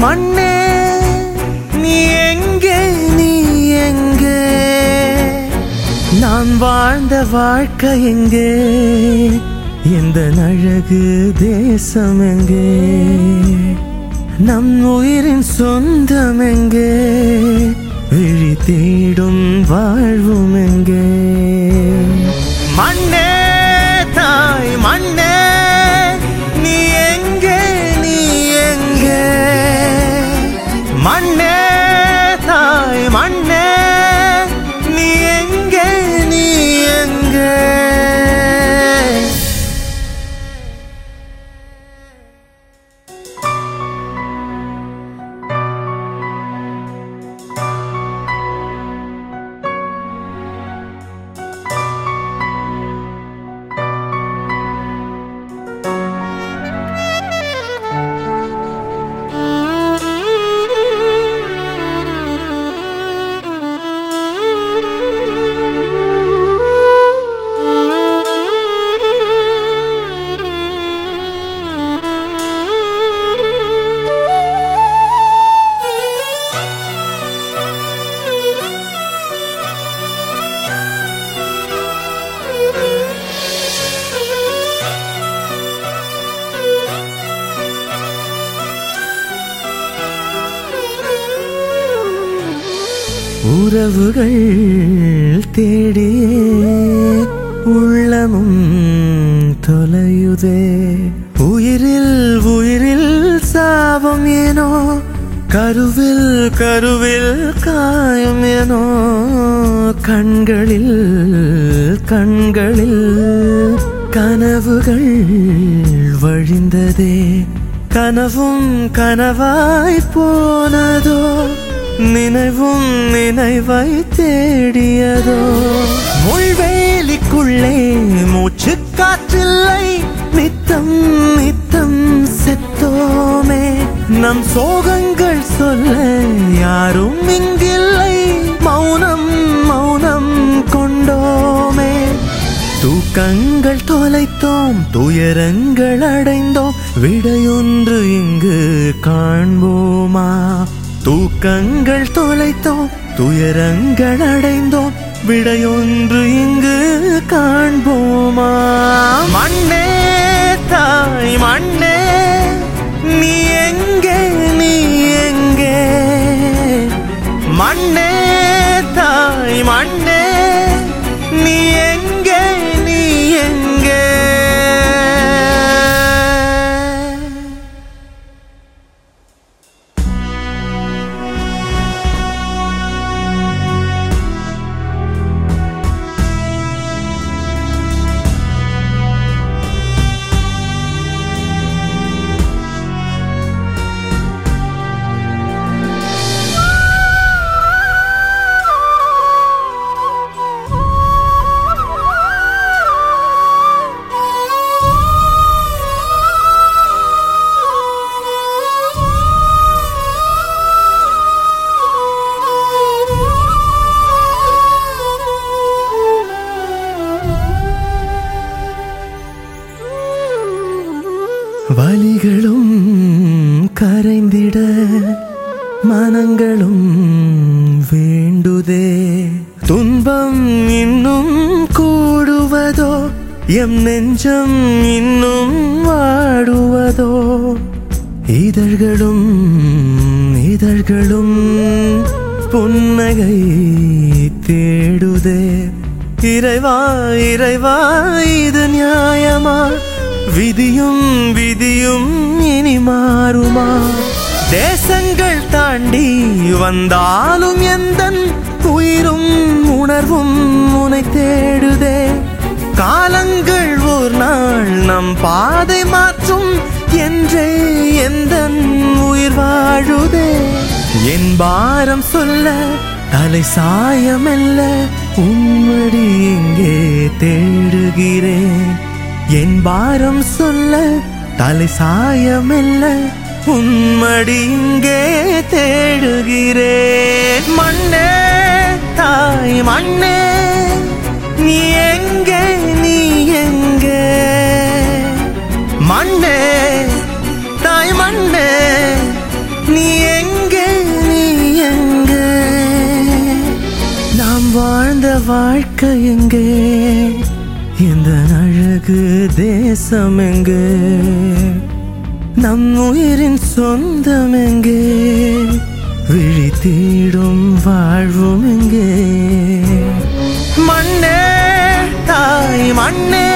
மண்ணே நீ எங்கே நீ எங்கே நான் வாழ்ந்த வாழ்க்கை எங்கே எந்த அழகு தேசம் எங்கே நம் உயிரின் சொந்தம் எங்கே விழி தேடும் வாழ்வும் எங்கே மண்ணே தாய் மண்ணே நீ எங்கே நீ எங்கே மண்ணே தாய் மண்ணே நீ எங்கே நீ எங்கே உறவுகள் தேடியே உள்ளமும் தொலையுதே உயிரில் உயிரில் சாபம் ஏனோ கருவில் கருவில் காயம் ஏனோ கண்களில் கண்களில் கனவுகள் வழிந்ததே கனவும் கனவாய் போனதோ நினைவும் நினைவை தேடியதோ முள்வேலிக்குள்ளே மூச்சு காற்றில்லை நித்தம் நித்தம் செத்தோமே நம் சோகங்கள் சொல்ல யாரும் இங்கில்லை மௌனம் மௌனம் கொண்டோமே தூக்கங்கள் தொலைத்தோம் துயரங்கள் அடைந்தோம் விடையொன்று இங்கு காண்போமா தூக்கங்கள் தொலைத்தோம் துயரங்கள் அடைந்தோம் விடையொன்று இங்கு காண்போமா மண்ணே தாய் மண்ணே நீ எங்கே நீ எங்கே மண்ணே தாய் மண்ணே நீ எங்கே நீ எங்கே வலிகளும் கரைந்திட மனங்களும் வேண்டுதே துன்பம் இன்னும் கூடுவதோ எம் நெஞ்சம் இன்னும் வாடுவதோ இதழ்களும் இதழ்களும் புன்னகை தேடுதே இறைவா இறைவா இது நியாயமா விதியும் விதியும் இனி மாறுமா தேசங்கள் தாண்டி வந்தாலும் எந்தன் உயிரும் உணர்வும் உனை தேடுதே காலங்கள் ஒரு நாள் நம் பாதை மாற்றும் என்றே எந்தன் உயிர் வாழுதே என் பாரம் சொல்ல தலை சாயமெல்ல உம்மடி இங்கே தேடுகிறேன் என் பாரம் சொல்ல தலை சாயமெல்ல உன்மடி இங்கே தேடுகிறேன் மண்ணே தாய் மண்ணே நீ எங்கே நீ எங்கே மண்ணே தாய் மண்ணே நீ வாழ்க்கை எங்கே இந்த அழகு தேசம் எங்கே நம் உயிரின் சொந்தம் எங்கே விழி தேடும் வாழ்வும் எங்கே மண்ணே தாய் மண்ணே